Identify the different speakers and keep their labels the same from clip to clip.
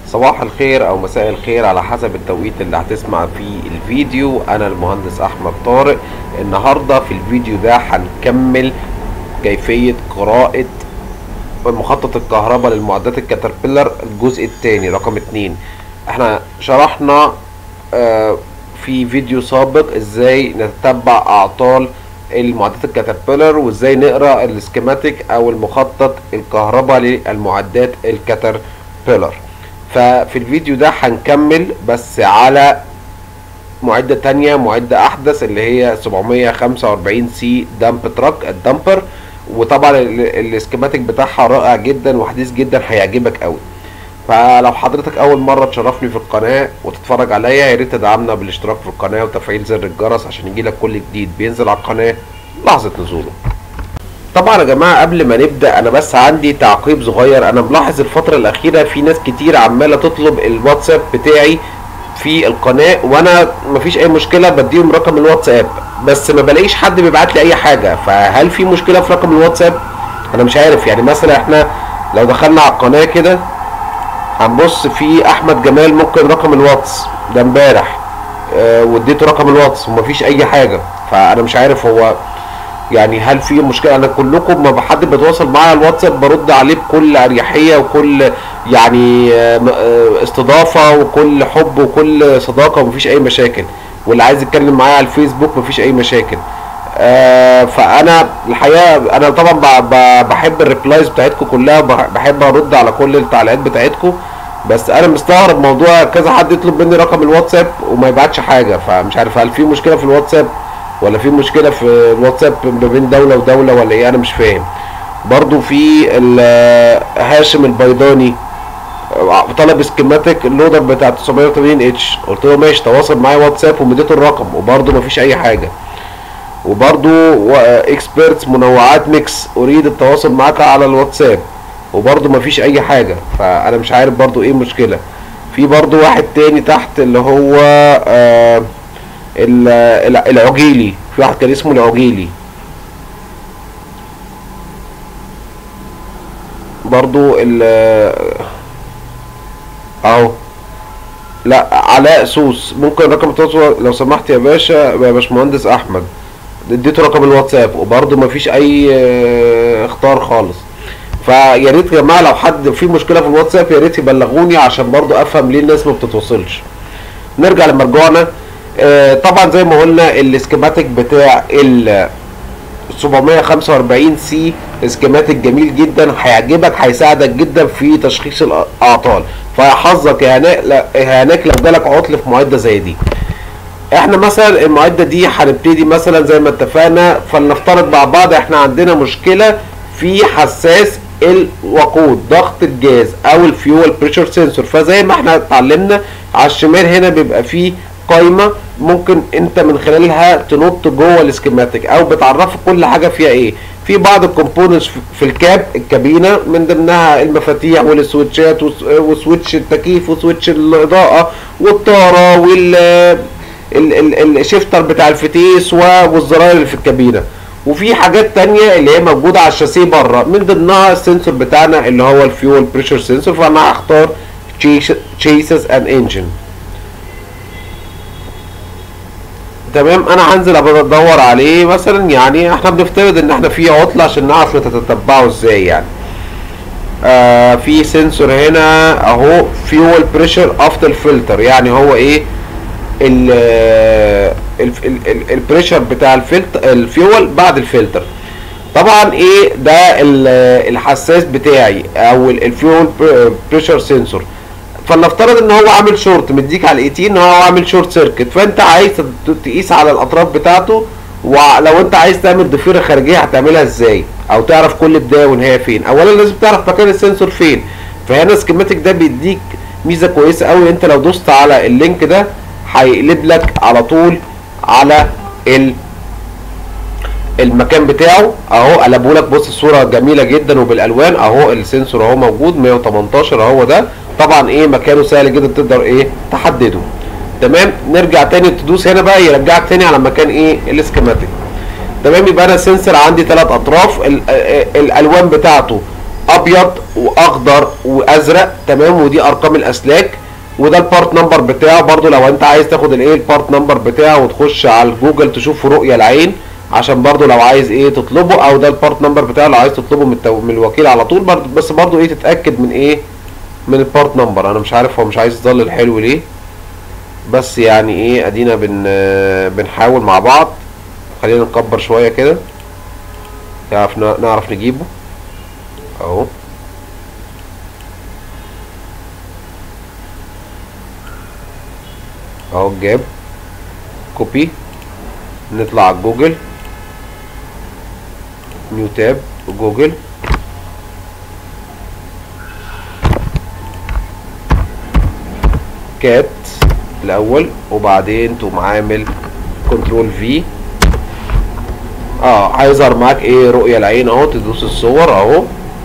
Speaker 1: صباح الخير او مساء الخير على حسب التوقيت اللي هتسمع فيه الفيديو انا المهندس احمد طارق النهارده في الفيديو ده هنكمل كيفية قراءة مخطط الكهرباء للمعدات الكاتربيلر الجزء الثاني رقم اتنين احنا شرحنا آه في فيديو سابق ازاي نتتبع اعطال المعدات الكاتربيلر وازاي نقرا السكيماتيك او المخطط الكهرباء للمعدات الكاتربيلر ففي الفيديو ده هنكمل بس على معدة تانية معدة أحدث اللي هي 745 سي دامب تراك الدامبر وطبعا السكيماتيك بتاعها رائع جدا وحديث جدا هيعجبك قوي فلو حضرتك أول مرة تشرفني في القناة وتتفرج عليا يا ريت تدعمنا بالاشتراك في القناة وتفعيل زر الجرس عشان يجيلك كل جديد بينزل على القناة لحظة نزوله طبعا يا جماعه قبل ما نبدا انا بس عندي تعقيب صغير انا ملاحظ الفتره الاخيره في ناس كتير عماله تطلب الواتساب بتاعي في القناه وانا مفيش اي مشكله بديهم رقم الواتساب بس ما بلاقيش حد بيبعت لي اي حاجه فهل في مشكله في رقم الواتساب انا مش عارف يعني مثلا احنا لو دخلنا على القناه كده هنبص في احمد جمال ممكن رقم الواتس ده امبارح اه واديته رقم الواتس ومفيش اي حاجه فانا مش عارف هو يعني هل في مشكله انا كلكم ما حد بيتواصل معايا على الواتساب برد عليه بكل اريحيه وكل يعني استضافه وكل حب وكل صداقه ومفيش اي مشاكل واللي عايز يتكلم معايا على الفيسبوك مفيش اي مشاكل آه فانا الحقيقه انا طبعا بحب الريبلايز بتاعتكم كلها بحب ارد على كل التعليقات بتاعتكم بس انا مستغرب موضوع كذا حد يطلب مني رقم الواتساب وما يبعتش حاجه فمش عارف هل في مشكله في الواتساب ولا في مشكله في الواتساب ما بين دوله ودوله ولا ايه انا مش فاهم برضو في هاشم البيضاني طلب سكيماتيك اللودر بتاع 980 اتش قلت له ماشي تواصل معايا واتساب ومديته الرقم وبرضو مفيش اي حاجه وبرضو اكسبيرتس منوعات ميكس اريد التواصل معاك على الواتساب وبرضو مفيش اي حاجه فانا مش عارف برضو ايه المشكله في برضو واحد تاني تحت اللي هو آه العجيلي في واحد كان اسمه العجيلي برضو ال اهو لا علاء سوس ممكن رقم التواصل لو سمحت يا باشا يا باشمهندس احمد اديته رقم الواتساب وبرضو مفيش اي اختار خالص فيا ريت يا جماعه لو حد في مشكله في الواتساب يا ريت يبلغوني عشان برضو افهم ليه الناس ما بتتواصلش نرجع لمرجوعنا آه طبعا زي ما قلنا السكيماتيك بتاع ال 745 سي سكيماتيك جميل جدا هيعجبك هيساعدك جدا في تشخيص الاعطال فحظك يا هناك لو جالك عطل في معده زي دي احنا مثلا المعده دي هنبتدي مثلا زي ما اتفقنا فلنفترض مع بعض احنا عندنا مشكله في حساس الوقود ضغط الجاز او الفيول بريشر سنسور فزي ما احنا اتعلمنا على الشمال هنا بيبقى فيه قايمه ممكن انت من خلالها تنط جوه السكيماتيك او بتعرفك كل حاجه فيها ايه في بعض الكومبوننتس في الكاب الكابينه من ضمنها المفاتيح والسويتشات وسويتش التكييف وسويتش الاضاءه والطاره وال الشيفتر بتاع الفتيس والزراير اللي في الكابينه وفي حاجات تانية اللي هي موجودة على الشاسيه بره من ضمنها السنسور بتاعنا اللي هو الفيول بريشر سنسور فانا هختار تشيسز ان انجن تمام انا هنزل ادور عليه مثلا يعني احنا بنفترض ان احنا في عطله عشان نعرف نتتبعه ازاي يعني آه في سنسور هنا اهو فيول بريشر افتر فلتر يعني هو ايه البريشر بتاع الفلتر الفيول بعد الفلتر طبعا ايه ده الحساس بتاعي او الفيول بريشر سنسور فلنفترض ان هو عامل شورت مديك على الايتين ان هو عامل شورت سيركت فانت عايز تقيس على الاطراف بتاعته ولو انت عايز تعمل ضفيره خارجيه هتعملها ازاي او تعرف كل بدايه ونهايه فين اولا لازم تعرف مكان السنسور فين فهنا السكيماتيك ده بيديك ميزه كويسه قوي انت لو دوست على اللينك ده هيقلب لك على طول على ال المكان بتاعه اهو قلبه لك بص الصوره جميله جدا وبالالوان اهو السنسور اهو موجود 118 اهو ده طبعا ايه مكانه سهل جدا تقدر ايه تحدده تمام نرجع تاني تدوس هنا بقى يرجعك تاني على مكان ايه الاسكيماتيك تمام يبقى انا السنسور عندي ثلاث اطراف ال ال الالوان بتاعته ابيض واخضر وازرق تمام ودي ارقام الاسلاك وده البارت نمبر بتاعه برضو لو انت عايز تاخد الايه البارت نمبر بتاعه وتخش على جوجل تشوف رؤية العين عشان برضو لو عايز ايه تطلبه او ده البارت نمبر بتاعه لو عايز تطلبه من, التو... من الوكيل على طول برضو بس برضو ايه تتاكد من ايه من البارت نمبر انا مش عارف هو مش عايز يظل حلو ليه بس يعني ايه ادينا بن بنحاول مع بعض خلينا نكبر شويه كده نعرف نعرف نجيبه اهو اهو جاب كوبي نطلع على جوجل نيو تاب جوجل كات الاول وبعدين تقوم عامل كنترول في اه هيظهر معاك ايه رؤية العين اهو تدوس الصور اهو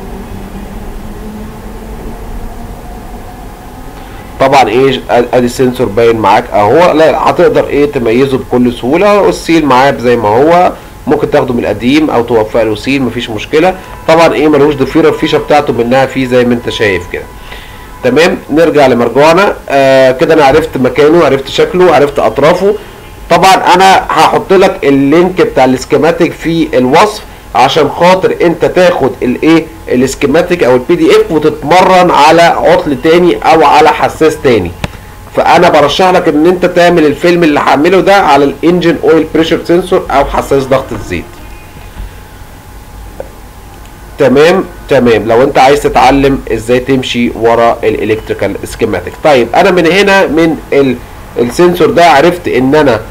Speaker 1: طبعا ايه ادي السنسور باين معاك اهو لا هتقدر ايه تميزه بكل سهوله والسيل معاه زي ما هو ممكن تاخده من القديم او توفق له سيل مفيش مشكله طبعا ايه ملوش ضفيره الفيشه بتاعته منها فيه زي ما انت شايف كده تمام نرجع لمرجوعنا آه كده انا عرفت مكانه عرفت شكله عرفت اطرافه طبعا انا هحط لك اللينك بتاع السكيماتيك في الوصف عشان خاطر انت تاخد الايه السكيماتيك او البي دي اف وتتمرن على عطل تاني او على حساس تاني فانا برشح لك ان انت تعمل الفيلم اللي هعمله ده على الانجن اويل بريشر سنسور او حساس ضغط الزيت تمام تمام لو انت عايز تتعلم ازاي تمشي ورا الالكتريكال سكيماتيك طيب انا من هنا من ال السنسور ده عرفت ان انا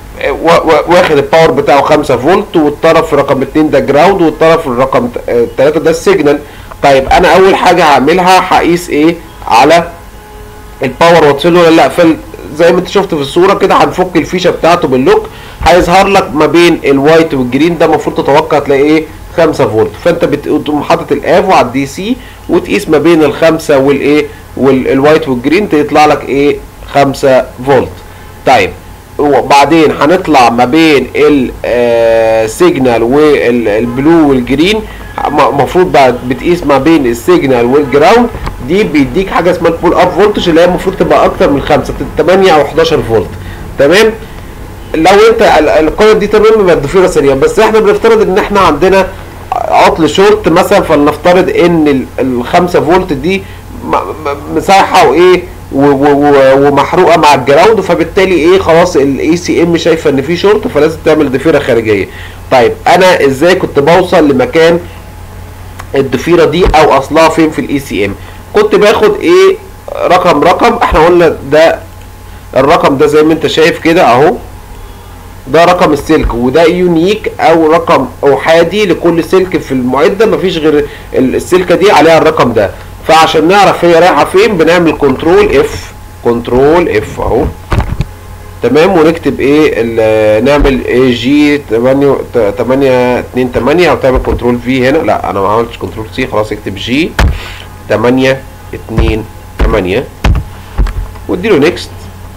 Speaker 1: واخد الباور بتاعه 5 فولت والطرف رقم 2 ده جراوند والطرف الرقم 3 ده السيجنال طيب انا اول حاجه هعملها هقيس ايه على الباور واتصله ولا لا فال زي ما انت شفت في الصوره كده هنفك الفيشه بتاعته باللوك هيظهر لك ما بين الوايت والجرين ده المفروض تتوقع تلاقي ايه 5 فولت فانت بتقوم حاطط الافو على الدي سي وتقيس ما بين الخمسه والايه والوايت والجرين تطلع لك ايه 5 فولت طيب وبعدين هنطلع ما بين السيجنال والبلو والجرين المفروض بقى بتقيس ما بين السيجنال والجراوند دي بيديك حاجه اسمها البول اب فولتج اللي هي المفروض تبقى اكتر من 5 8 او 11 فولت تمام لو انت القيم دي تمام يبقى الضفيره سريعه بس احنا بنفترض ان احنا عندنا عطل شورت مثلا فلنفترض ان ال 5 فولت دي مساحه وايه ومحروقه مع الجراوند فبالتالي ايه خلاص الاي سي ام شايفه ان في شورت فلازم تعمل ضفيره خارجيه طيب انا ازاي كنت بوصل لمكان الضفيره دي او اصلها فين في الاي سي ام كنت باخد ايه رقم رقم احنا قلنا ده الرقم ده زي ما انت شايف كده اهو ده رقم السلك وده يونيك او رقم احادي لكل سلك في المعده مفيش غير السلكه دي عليها الرقم ده فعشان نعرف هي رايحه فين بنعمل كنترول اف كنترول اف اهو تمام ونكتب ايه نعمل ايه جي 8 8 2 8 او تعمل كنترول في هنا لا انا ما عملتش كنترول سي خلاص اكتب جي 8 2 8 واديله نيكست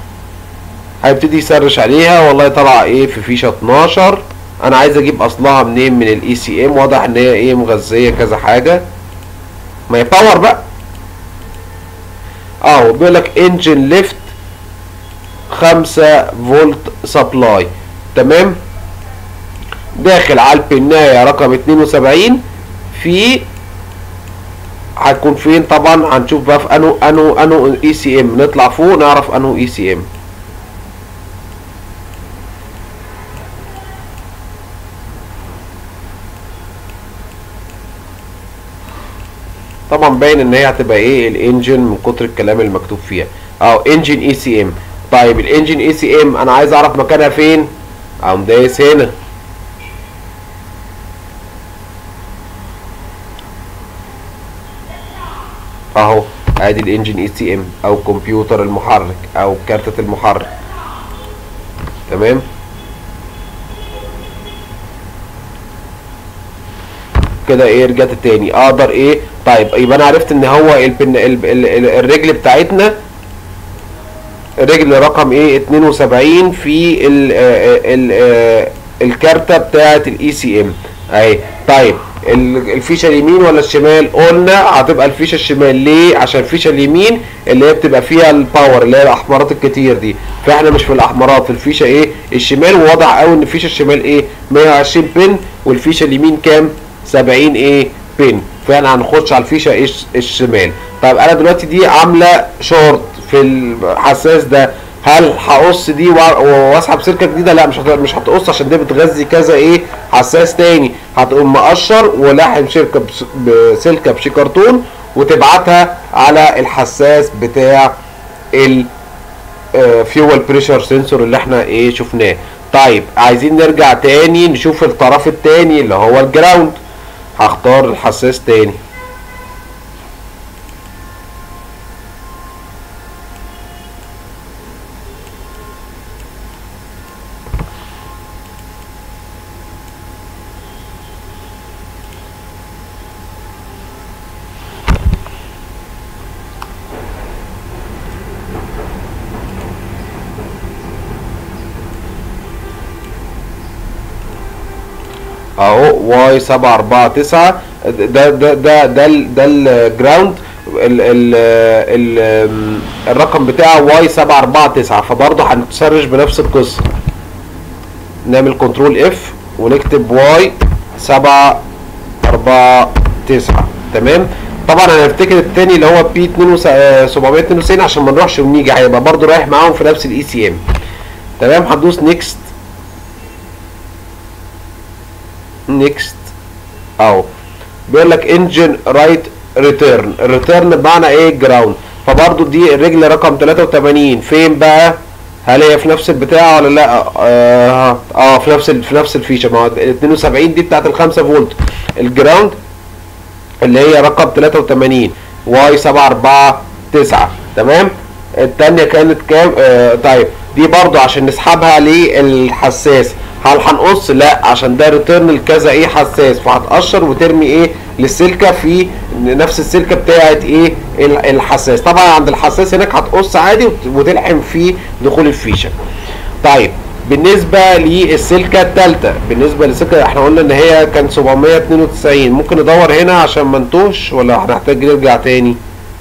Speaker 1: هيبتدي يسرش عليها والله طالعه ايه في فيشه 12 انا عايز اجيب اصلها منين من الاي سي ام واضح ان هي ايه مغذيه كذا حاجه ما هي باور بقى اه بيقول لك انجن ليفت 5 فولت سبلاي تمام داخل على البنايه رقم 72 في هتكون فين طبعا هنشوف بقى في انو انو انو اي سي ام نطلع فوق نعرف انو اي سي ام طبعا باين ان هي هتبقى ايه الانجن من كتر الكلام المكتوب فيها اه انجن اي سي ام طيب الانجن اي سي ام انا عايز اعرف مكانها فين اقوم دايس هنا اهو ادي الانجن اي سي ام او كمبيوتر المحرك او كارتة المحرك تمام كده ايه رجعت تاني اقدر ايه طيب يبقى انا عرفت ان هو البن ال ال ال الرجل بتاعتنا الرجل رقم ايه 72 في ال ال الكارتة بتاعت الاي سي ام اهي طيب ال- الفيشه اليمين ولا الشمال قلنا هتبقى الفيشه الشمال ليه عشان الفيشه اليمين اللي هي بتبقى فيها الباور اللي هي الاحمرات الكتير دي فاحنا مش في الاحمرات في الفيشه ايه الشمال وواضح قوي ان الفيشه الشمال ايه 120 بن والفيشه اليمين كام 70 ايه بن فاحنا هنخش على الفيشه ايه الش- الشمال طيب انا دلوقتي دي عامله شورت في الحساس ده هل هقص دي وأ- واسحب سلكه جديده لا مش هت- مش هتقص عشان دي بتغذي كذا ايه حساس تاني هتقوم مقشر ولاحم شركه بس- بسلكه بشيكرتون وتبعتها على الحساس بتاع ال فيول بريشر سنسور اللي احنا ايه شفناه طيب عايزين نرجع تاني نشوف الطرف التاني اللي هو الجراوند هختار الحساس تاني اهو واي 749 ده ده ده ده ال- ده الجراوند ال ال ال الرقم بتاعه واي 749 فبرضه هنسرش بنفس القصه نعمل كنترول اف ونكتب واي 749 تمام طبعا هنفتكر التاني اللي هو بي 792 عشان ما نروحش ونيجي هيبقى برضه رايح معاهم في نفس الاي سي ام تمام هندوس نيكست نيكست اهو بيقول لك انجن رايت ريتيرن الريتيرن بمعنى ايه جراوند فبرضو دي الرجل رقم 83 فين بقى هل هي في نفس البتاع ولا لا اه, آه في نفس ال- في نفس الفيشه ما هو ال 72 دي بتاعت ال 5 فولت الجراوند اللي هي رقم 83 واي 749 تمام التانية كانت كام آه طيب دي برضو عشان نسحبها للحساس هل هنقص لا عشان ده ريتيرن لكذا ايه حساس فهتقشر وترمي ايه للسلكه في نفس السلكه بتاعت ايه ال- الحساس طبعا عند الحساس هناك هتقص عادي وت- وتلحم في دخول الفيشه طيب بالنسبه للسلكه الثالثه بالنسبه للسلكه احنا قلنا ان هي كان 792 ممكن ندور هنا عشان ما نتوهش ولا هنحتاج نرجع تاني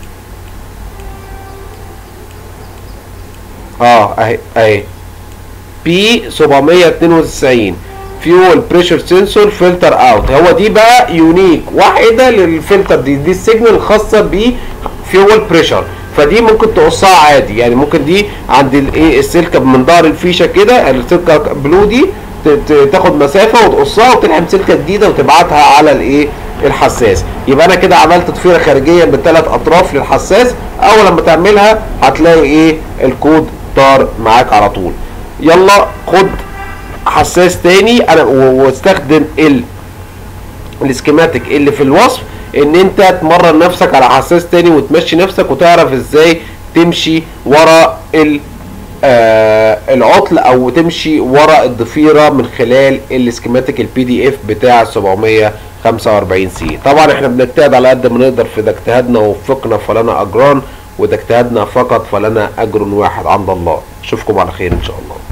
Speaker 1: اه اهي اهي بي 792 فيول بريشر سنسور فلتر اوت هو دي بقى يونيك واحده للفلتر دي دي السيجنال الخاصه ب فيول بريشر فدي ممكن تقصها عادي يعني ممكن دي عند الايه السلكه من ظهر الفيشه كده السلكه بلو دي ت- ت- تاخد مسافه وتقصها وتلحم سلكه جديده وتبعتها على الايه الحساس يبقى انا كده عملت ضفيره خارجيه بالثلاث اطراف للحساس اول لما تعملها هتلاقي ايه الكود طار معاك على طول يلا خد حساس تاني انا و- واستخدم ال السكيماتيك اللي في الوصف ان انت تمرن نفسك على حساس تاني وتمشي نفسك وتعرف ازاي تمشي ورا ال آه العطل او تمشي ورا الضفيره من خلال السكيماتيك البي دي اف بتاع 745 سي طبعا احنا بنجتهد على قد ما نقدر في ده اجتهادنا ووفقنا فلنا اجران وده اجتهادنا فقط فلنا اجر واحد عند الله اشوفكم على خير ان شاء الله